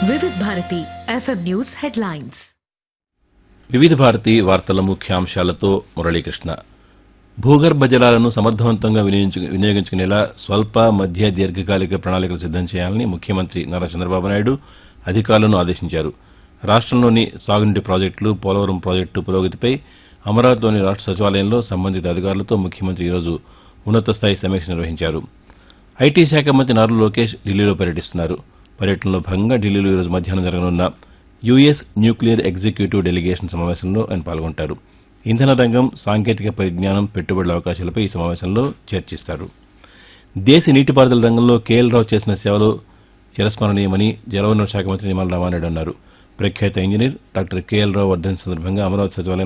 వివిధ Bharati FM news headlines వివిధ భారతి వార్తల ముఖ్యాంశాలతో మురళీకృష్ణ భూగర్భ జలాలను సమర్థవంతంగా వినియోగించు- వినియోగించుకునేలా స్వల్ప మధ్య దీర్ఘకాలిక ప్రణాళికలు సిద్దం చేయాలని ముఖ్యమంత్రి నారా చంద్రబాబు నాయుడు అధికారులను ఆదేశించారు రాష్టంలోని సాగునీటి ప్రాజెక్టులు పోలవరం ప్రాజెక్టు పురోగతిపై అమరావతిలోని రాష్ట సచివాలయంలో సంబంధిత అధికారులతో ముఖ్యమంత్రి ఈరోజు ఉన్నత స్థాయి సమీక్ష నిర్వహించారు ఐటీ శాఖ మంత్రి నారా లోకేష్ ఢిల్లీలో పర్యటిస్తున్నారు పర్యటనలో భాగంగా ఢిల్లీలో ఈరోజు మధ్యాహ్నం జరగనున్న యుఎస్ న్యూక్లియర్ ఎగ్జిక్యూటివ్ డెలిగేషన్ సమావేశంలో ఆయన పాల్గొంటారు ఇంధన రంగం సాంకేతిక పరిజ్ఞానం పెట్టుబడుల అవకాశాలపై ఈ సమావేశంలో చర్చిస్తారు దేశ నీటిపారుదల రంగంలో కేఎల్ రావు చేసిన సేవలు చిరస్మరణీయమని జలవనరుల శాఖ మంత్రి నిమ్మల రామానాయుడు అన్నారు ప్రఖ్యాత engineer doctor KL Rao Vardhan సందర్భంగా అమరావతి సచివాలయం